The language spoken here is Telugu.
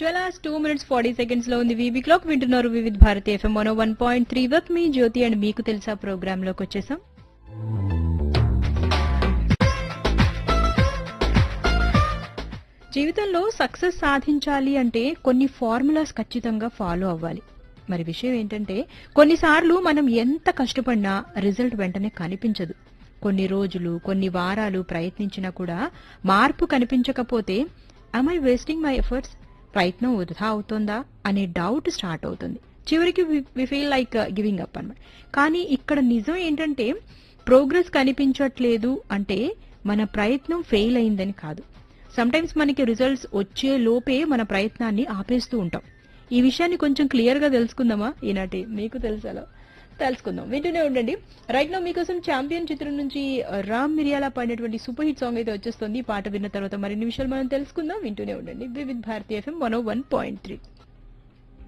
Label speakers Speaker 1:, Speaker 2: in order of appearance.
Speaker 1: twelve hours two minutes forty seconds లో ఉంది వీబీ క్లాక్ వింటున్నారు Vividh Bharati FM one one point three work మీ జ్యోతి అండ్ మీకు తెలుసా ప్రోగ్రామ్ లోకి వచ్చేసాం జీవితంలో సక్సెస్ సాధించాలి అంటే కొన్ని ఫార్ములాస్ ఖచ్చితంగా ఫాలో అవ్వాలి మరి విషయం ఏంటంటే కొన్నిసార్లు మనం ఎంత కష్టపడినా రిజల్ట్ వెంటనే కనిపించదు కొన్ని రోజులు కొన్ని వారాలు ప్రయత్నించినా కూడా మార్పు కనిపించకపోతే ఐ వేస్టింగ్ మై ఎఫర్ట్స్ ప్రయత్నం వృధా అవుతుందా అనే డౌట్ స్టార్ట్ అవుతుంది చివరికి we feel like giving up అన్నమాట కానీ ఇక్కడ నిజం ఏంటంటే ప్రోగ్రెస్ కనిపించట్లేదు అంటే మన ప్రయత్నం ఫెయిల్ అయిందని కాదు సమ్టైమ్స్ మనకి రిజల్ట్స్ వచ్చే లోపే మన ప్రయత్నాన్ని ఆపేస్తూ ఉంటాం ఈ విషయాన్ని కొంచెం క్లియర్ గా తెలుసుకుందామా ఈనాటి మీకు తెలుసాలో తెలుసుకుందాం వింటూనే ఉండండి రైట్ నో మీకోసం ఛాంపియన్ చిత్రం నుంచి రామ్ మిరియాల పాడినటువంటి సూపర్ హిట్ సాంగ్ అయితే వచ్చేస్తుంది ఈ పాట విన్న తర్వాత మరిన్ని విషయాలు మనం తెలుసుకుందాం వింటూనే ఉండండి Vividh Bharatiya FM one one point three